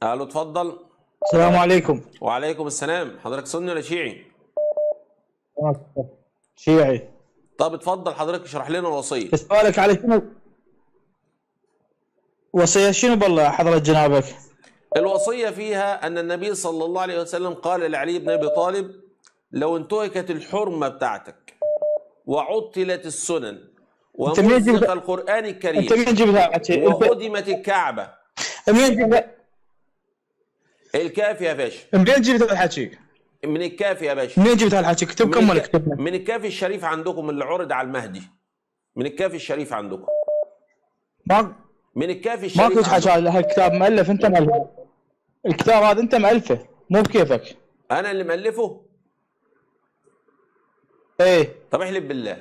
الو اتفضل السلام عليكم وعليكم السلام حضرتك سني ولا شيعي شيعي طب اتفضل حضرتك اشرح لنا الوصيه سؤالك على شنو وصية شنو بالله حضرة جنابك الوصيه فيها ان النبي صلى الله عليه وسلم قال لعلي بن ابي طالب لو انتهكت الحرمه بتاعتك وعطلت السنن أنت منين ومزق جبت- القران انت الكريم منين جبت هالحكي؟ انت وهدمت الكعبه منين جبت الكاف يا باشا منين جبت هالحكي؟ من الكاف يا باشا منين جبت هالحكي؟ كتب من كمل الك- كتبنا من الكاف الشريف عندكم اللي عرض على المهدي من الكاف الشريف عندكم ما من الكاف ماكو الشريف حكي عندكم. على هالكتاب مؤلف انت مؤلفه الكتاب هذا انت مؤلفه مو بكيفك انا اللي مالفه ايه طب احلف بالله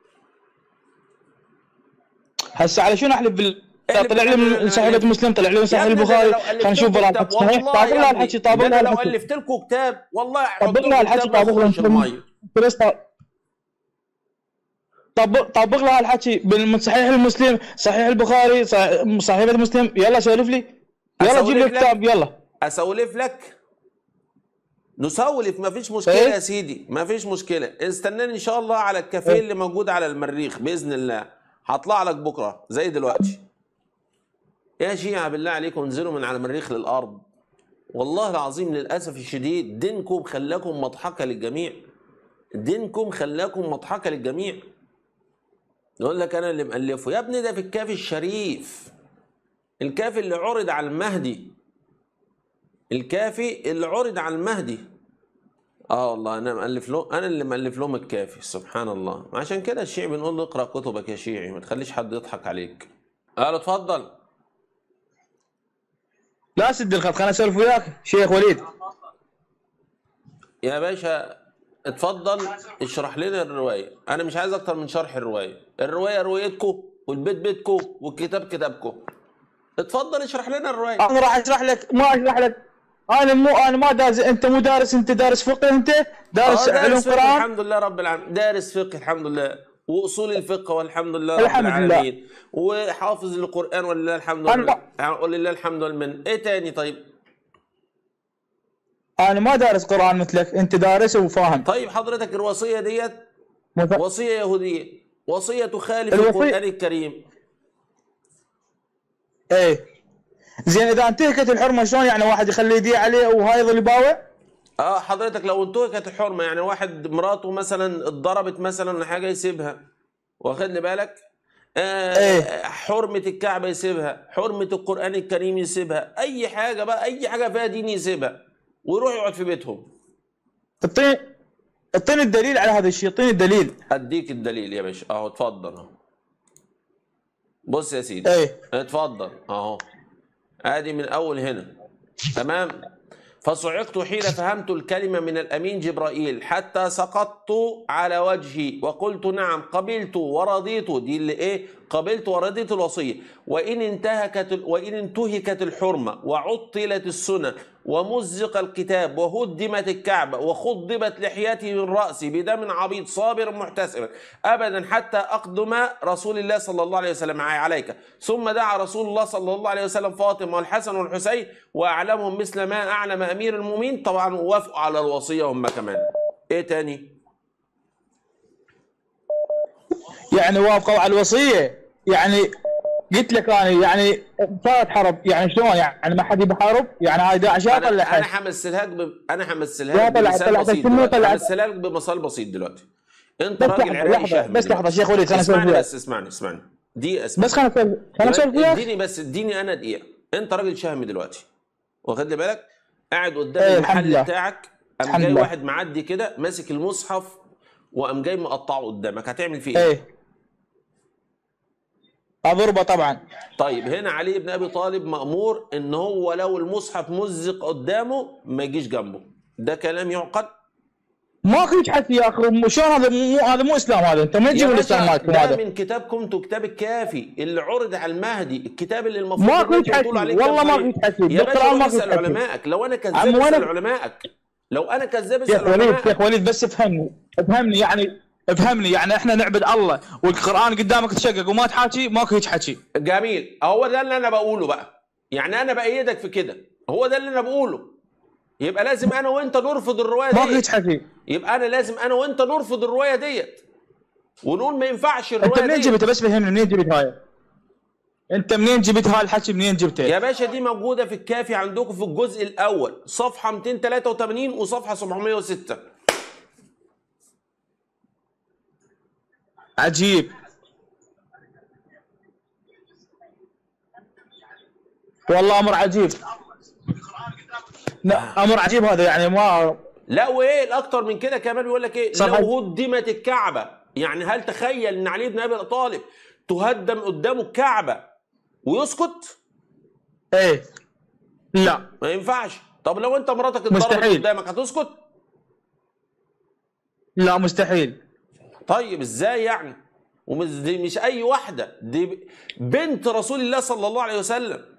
هسه على شنو احلف بال احلف طلع لي بالله. من صحيفه مسلم طلع لي من صحيح يا ابني ده البخاري لو ألفت خلينا نشوف لكم برا كتاب- صحيح والله طابق يا لها ابني، الحكي طابق ده لها انا لو الحكي الفت لكم كتاب والله احط طبق لها لكم الحكي كتاب طابق واخش لها الميه بس طبق طبق لها الحكي بال- من صحيح المسلم صحيح البخاري صح- صحيفه مسلم يلا سولف لي يلا أسولف جيب لي لك؟ الكتاب يلا اسولف لك نسولف ما فيش مشكله إيه؟ يا سيدي ما فيش مشكله استناني ان شاء الله على الكافيه إيه؟ اللي موجود على المريخ باذن الله هطلع لك بكره زي دلوقتي يا شيعة بالله عليكم انزلوا من على المريخ للارض والله العظيم للاسف الشديد دينكم خلاكم مضحكه للجميع دينكم خلاكم مضحكه للجميع يقول لك انا اللي مالفه يا ابني ده في الكافي الشريف الكافي اللي عرض على المهدي الكافي اللي عرض على المهدي اه والله انا مالف له انا اللي مالف لهم الكافي سبحان الله عشان كده الشيعي بنقول له اقرا كتبك يا شيعي ما تخليش حد يضحك عليك قال اتفضل لا سد الخط خليني اسولف وياك شيخ وليد يا باشا اتفضل اشرح لنا الروايه انا مش عايز اكتر من شرح الروايه الروايه روايتكم والبيت بيتكم والكتاب كتابكم اتفضل اشرح لنا الروايه انا راح اشرح لك ما اشرح لك انا مو انا ما دارس انت مو دارس انت دارس فقه انت دارس آه، علوم دارس فقه قران الحمد لله رب العالمين دارس فقه الحمد لله واصول الفقه والحمد لله رب الحمد لله. العالمين وحافظ القران ولله الحمد أنا والمن- ولله الحمد والمن ايه تاني طيب انا ما دارس قران مثلك انت دارس وفاهم طيب حضرتك الوصيه ديت مث- وصيه يهوديه وصيه تخالف الوصية- القران الكريم ايه زين اذا انتهكت الحرمه شلون يعني واحد يخلي يديه عليه وهاي يظل يباوع اه حضرتك لو انتهكت الحرمه يعني واحد مراته مثلا اتضربت مثلا ولا حاجه يسيبها واخد لي بالك آه إيه. حرمه الكعبه يسيبها حرمه القران الكريم يسيبها اي حاجه بقى اي حاجه فيها دين يسيبها ويروح يقعد في بيتهم اعطيني اعطيني الدليل على هذا الشيء اعطيني الدليل اديك الدليل يا باشا اهو اتفضل اهو بص يا سيدي ايه اتفضل اهو ادي من اول هنا تمام فصعقت حين فهمت الكلمة من الأمين جبرائيل حتى سقطت على وجهي وقلت نعم قبلت ورضيت دي اللي إيه قبلت ورضيت الوصية وإن انتهكت وإن انتهكت الحرمة وعطلت السنة ومزق الكتاب وهدمت الكعبة وخضبت لحيتي من رأسي بدم عبيط صابر محتسب أبدا حتى أقدم رسول الله صلى الله عليه وسلم عليك ثم دعا رسول الله صلى الله عليه وسلم فاطمة والحسن والحسين وأعلمهم مثل ما أعلم أمير المؤمنين طبعا وافقوا على الوصية هم كمان إيه تاني يعني وافقوا على الوصيه يعني قلت لك انا يعني صارت حرب يعني شلون يعني ما حد يبحارب يعني هاي داعش أنا, طلع أنا حد همثلها لك ب... أنا لا، همثلها لك طلع- بمثال طلع- بسيط كلمة دلوقتي طلع- همثلها لك بمثال بسيط دلوقتي أنت بس راجل لحظة، عراقي لحظة، شهم بس لحظة، دلوقتي. شيخ وليد، خليني أسولف اسمعني وياك. بس اسمعني اسمعني دقيقة اسمعني بس خليني اسولف خليني اسولف وياك اديني بس اديني انا دقيقه انت راجل شهم دلوقتي واخد لي بالك قاعد قدام ايه، الحمد المحل لله. بتاعك قام الحمد جاي لله. واحد معدي كده ماسك المصحف وقام جاي مقطعه قدامك هتعمل فيه ايه؟ ايه اضربه طبعا طيب هنا علي بن ابي طالب مامور ان هو لو المصحف مزق قدامه ما يجيش جنبه ده كلام يعقل ماكو حكي يا اخي شلون هذا مو هذا مو اسلام هذا انت ما يا تجيب الاسلام باشا مالكم ده هذا من كتابكم انتوا كتاب الكافي اللي عرض على المهدي الكتاب اللي المفروض ماكو ان انتوا حكي، تقولوا عليه والله كتاب ماكو صحيح. حكي، يا بالقرآن باشا روح ماكو اسال حكي. علمائك لو انا عم كذاب وين- اسال علمائك لو انا كذاب شيخ اسال وليد علمائك شيخ وليد بس افهمني افهمني يعني افهمني يعني احنا نعبد الله والقران قدامك تشقق وما تحاكي ماكو هيك حكي جميل هو ده اللي انا بقوله بقى يعني انا بايدك في كده هو ده اللي انا بقوله يبقى لازم انا وانت نرفض الروايه ما دي قلت حكي يبقى انا لازم انا وانت نرفض الروايه ديت ونقول ما ينفعش انت الروايه منين دي جبتها بس فهمني منين جبت هاي انت منين جبت هاي الحكي منين جبته يا باشا دي موجوده في الكافي عندكم في الجزء الاول صفحه 283 وصفحه 706 عجيب والله امر عجيب لا امر عجيب هذا يعني ما لا وايه الاكتر من كده كمان بيقول لك ايه صحيح. لو هدمت الكعبه يعني هل تخيل ان علي بن ابي طالب تهدم قدامه الكعبه ويسكت ايه لا ما ينفعش طب لو انت مراتك اتضربت مستحيل. قدامك هتسكت لا مستحيل طيب ازاي يعني ومش دي مش اي واحده دي ب- بنت رسول الله صلى الله عليه وسلم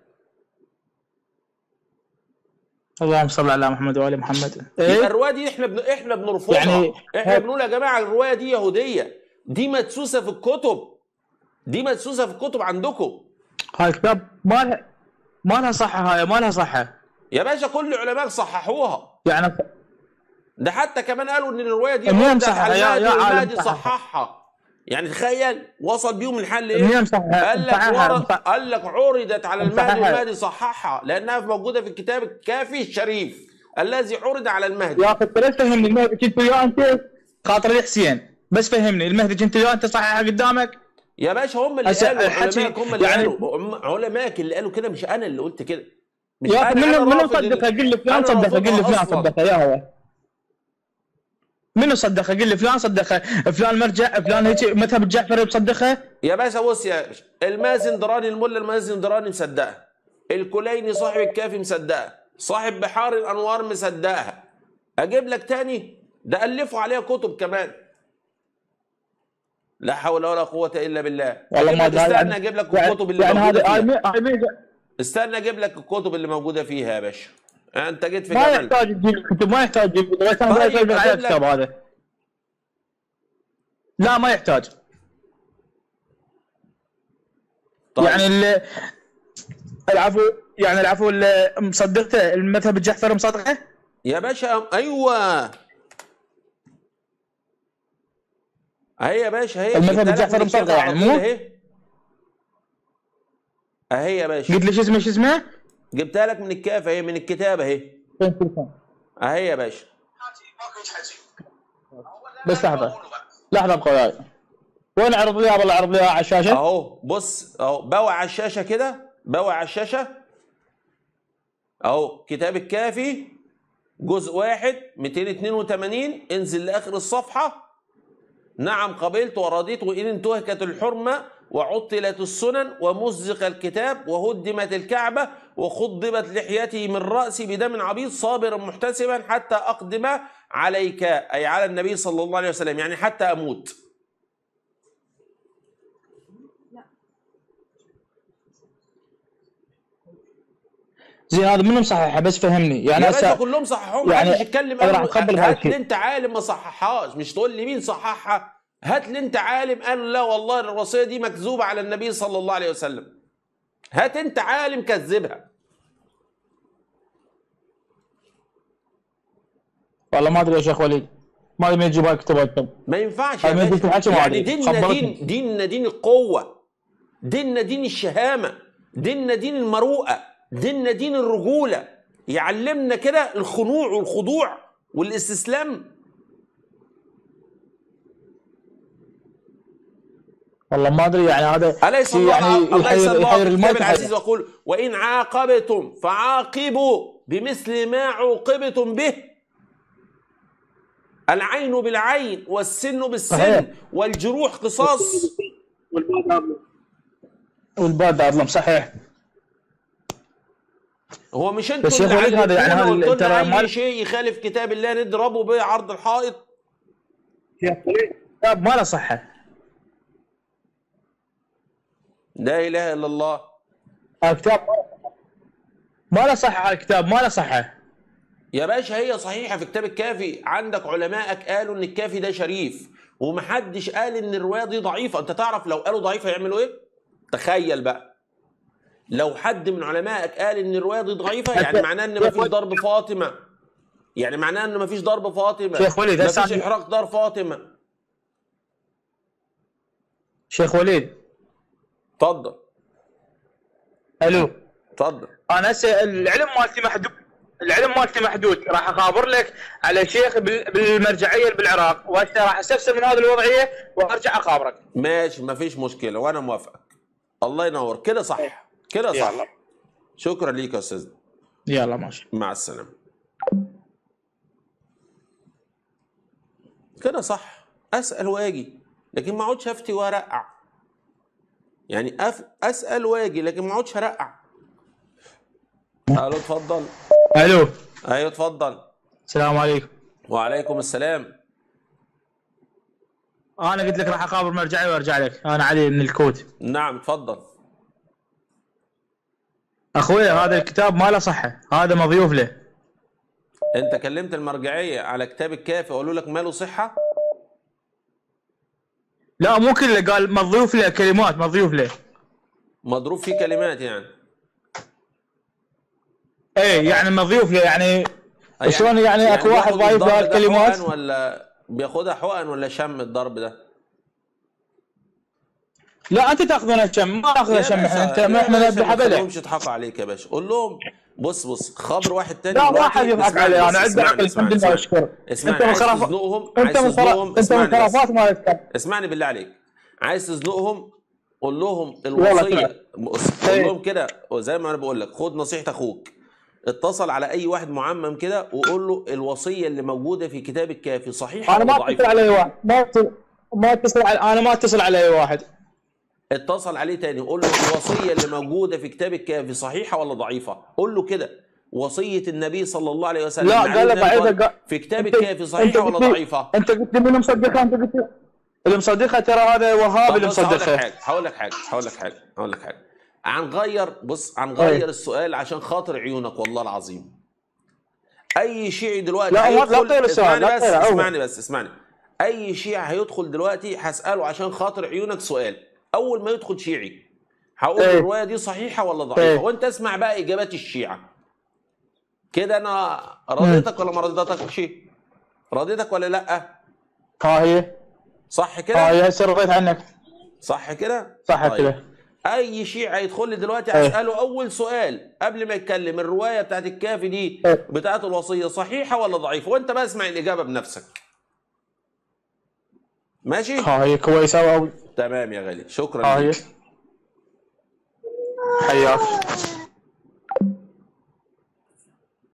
اللهم صل على محمد وال محمد يبقى ايه الروايه دي احنا بن... احنا بنرفضها يعني- احنا بنقول يا جماعه الروايه دي يهوديه دي مدسوسه في الكتب دي مدسوسه في الكتب عندكم هاي الكتاب ما لها ما لها صحه هاي ما لها صحه يا باشا كل العلماء صححوها يعني ده حتى كمان قالوا ان الروايه دي منين ردت صححها؟ على يا- المهدي يا عالم والمهدي صححها. صححها يعني تخيل وصل بيهم الحل ايه منين صححها؟ قال لك صححها. ورد قال لك عرضت على المهدي صححها. والمهدي صححها لانها موجوده في الكتاب الكافي الشريف الذي عرض على المهدي يا اخي انت ليش فهمني المهدي كنت وياه انت خاطر لي حسين بس فهمني المهدي كنت وياه انت صححها قدامك يا باشا هم اللي هسه قالوا الحكي علمائك هم اللي يعني- قالوا هم- علمائك اللي قالوا كده مش انا اللي قلت كده مش يا اخي أنا- منو أنا منو رافض صدقها ال- قل لي فلان أنا صدقها قل لي رافضها فلان أصلاً. صدقها يا هو منو صدقها قل لي فلان صدقها فلان مرجع فلان هيك مذهب الجعفري مصدقها يا باشا بص يا باشا المازن دراني الملا المازن دراني مصدقها الكليني صاحب الكافي مصدقها صاحب بحار الانوار مصدقها اجيب لك تاني ده الفوا عليها كتب كمان لا حول ولا قوة إلا بالله والله أجيب ما لك أدري. استنى أجيب لك يعني- الكتب اللي يعني موجودة هذا هاي فيها مي- هاي مي- استنى أجيب لك الكتب اللي موجودة فيها يا باشا أنت جيت في ما جمل يحتاج تجيب الكتب ما يحتاج تجيب بس انا طيب، بقول لك على أجيب لك- الكتاب هذا لا ما يحتاج طيب. يعني ال- العفو يعني العفو اللي مصدقته المذهب الجعفري مصدقه يا باشا ايوه اهي يا باشا اهي المذهب جبتها لك الجعفري من الكتاب مصدق يعني، على مو؟ طول اهي اهي يا باشا قلت لي شو اسمه شو اسمه؟ جبتها لك من الكاف اهي من الكتاب اهي اهي يا باشا بس لحظه لحظه ابقى وياي وين عرض لي والله عرض لي على الشاشه اهو بص اهو بوع على الشاشه كده بوع على الشاشه اهو كتاب الكافي جزء واحد 282 انزل لاخر الصفحه نعم قبلت ورضيت وان انتهكت الحرمه وعطلت السنن ومزق الكتاب وهدمت الكعبه وخضبت لحيتي من راسي بدم عبيط صابرا محتسبا حتى اقدم عليك اي على النبي صلى الله عليه وسلم يعني حتى اموت زين هذا منو مصححه بس فهمني يعني يا باشا هسه كلهم صححوهم يعني محدش يتكلم أنا راح قالوا أقبل هات هالشيء. لي انت عالم ما صححهاش مش تقول لي مين صححها هات لي انت عالم قال لا والله الوصيه دي مكذوبه على النبي صلى الله عليه وسلم هات انت عالم كذبها والله ما ادري يا شيخ وليد ما ادري مين يجيب هاي الكتب هاي ما ينفعش يا طيب، أنت باشا الحكي ما يعني أدري. ديننا خبرتني. دين ديننا دين القوه ديننا دين الشهامه ديننا دين المروءه ديننا دين الرجوله يعلمنا كده الخنوع والخضوع والاستسلام والله ما ادري يعني هذا أليس شيء الله يعني أليس يحير الله يحير في الكتاب الموت العزيز يقول وإن عاقبتم فعاقبوا بمثل ما عوقبتم به العين بالعين والسن بالسن صحيح. والجروح قصاص والباد اظلم صحيح هو مش انتوا بس يا اللي أخي وليد هذا يعني علمتونا هذا وقلتوا ترى لنا اي ما- شيء يخالف كتاب الله نضربه به عرض الحائط الكتاب ما له صحه لا اله الا الله الكتاب ما له صحه الكتاب ما له صحه يا باشا هي صحيحه في كتاب الكافي عندك علمائك قالوا ان الكافي ده شريف ومحدش قال ان الروايه دي ضعيفه انت تعرف لو قالوا ضعيفه يعملوا ايه تخيل بقى لو حد من علمائك قال ان الروايه دي ضعيفه يعني معناه ان مفيش ضرب فاطمه يعني معناه ان مفيش ضرب فاطمه شيخ وليد، مفيش هسه- احراق دار فاطمه شيخ وليد اتفضل الو اتفضل انا هسه العلم مالتي محدود العلم مالتي محدود راح اخابر لك على شيخ بال- بالمرجعيه بالعراق وهسه راح استفسر من هذه الوضعيه وارجع اخابرك ماشي مفيش مشكله وانا موافقك الله ينور كده صح كده صح يلا. شكرا ليك يا استاذ يلا ماشي مع السلامه كده صح اسال واجي لكن ما اقعدش افتي وارقع يعني أف... اسال واجي لكن ما اقعدش ارقع الو اتفضل الو ايوه اتفضل السلام عليكم وعليكم السلام انا قلت لك راح اخابر مرجعيه وارجع لك انا علي من الكوت نعم اتفضل اخوي هذا الكتاب ما له صحه هذا مضيوف له انت كلمت المرجعيه على كتاب الكافي وقالوا لك ماله صحه لا مو كله قال مضيوف له كلمات مضيوف له مضروب فيه كلمات يعني ايه يعني مضيوف له يعني شلون يعني اكو واحد بياخد ضايف له الضرب ده الكلمات حقن ولا بياخدها حقن ولا شم الضرب ده لا انت تاخذونها كم ما ناخذها يا شم باشا- احنا انت يا ما احنا باشا نذبح ما ابدا تخليهمش يضحكوا عليك يا باشا قول لهم بص بص خبر واحد تاني لا دلوقتي. واحد يضحك اسمعني علي بس، انا عندي اسمعني، عقل اسمعني، الحمد لله اسمعني. واشكر اسمعني انت من عايز خرافات تزنقهم انت عايز من خرا- تزنقهم انت من اسمعني بس. خرافات ما تذكر اسمعني بالله عليك عايز تزنقهم قول لهم والله الوصيه كده. بص، قول ايه. لهم كده زي ما انا بقول لك خد نصيحه اخوك اتصل على اي واحد معمم كده وقول له الوصيه اللي موجوده في كتاب الكافي صحيحه انا ولا ما اتصل ضعيفه على اي واحد ما اتصل ما اتصل على انا ما اتصل على اي واحد اتصل عليه تاني قول له الوصيه اللي موجوده في كتاب الكافي صحيحه ولا ضعيفه قول له كده وصيه النبي صلى الله عليه وسلم لا، عن قال له النبي ضعيفة، قال قال- في كتاب انت- الكافي انت صحيحه ولا قلت لي- ضعيفه انت قلت لي من مصدقها انت قلت لي اللي مصدقها ترى هذا وهابي طب اللي بص هقول لك مصدقها حاجه هقول لك حاجه هقول لك حاجه هقول لك حاجه هنغير بص هنغير ايه. السؤال عشان خاطر عيونك والله العظيم اي شيعي دلوقتي لا، ما- لا هيدخل تغير السؤال، اسمعني لا بس تغير، أول. اسمعني بس اسمعني اي شيعي هيدخل دلوقتي هساله عشان خاطر عيونك سؤال اول ما يدخل شيعي هقول ايه. الروايه دي صحيحه ولا ضعيفه ايه. وانت اسمع بقى اجابات الشيعه كده انا رضيتك ولا ما رضيتكش رضيتك ولا لا ها هي صح ها كده هي هسه رضيت عنك صح كده صح طيب. كده اي شيعي هيدخل لي دلوقتي ايه. هساله اول سؤال قبل ما يتكلم الروايه بتاعت الكافي دي ايه. بتاعت الوصيه صحيحه ولا ضعيفه وانت بقى اسمع الاجابه بنفسك ماشي ها هي كويسه قوي تمام يا غالي شكرا ها هي ليك حياك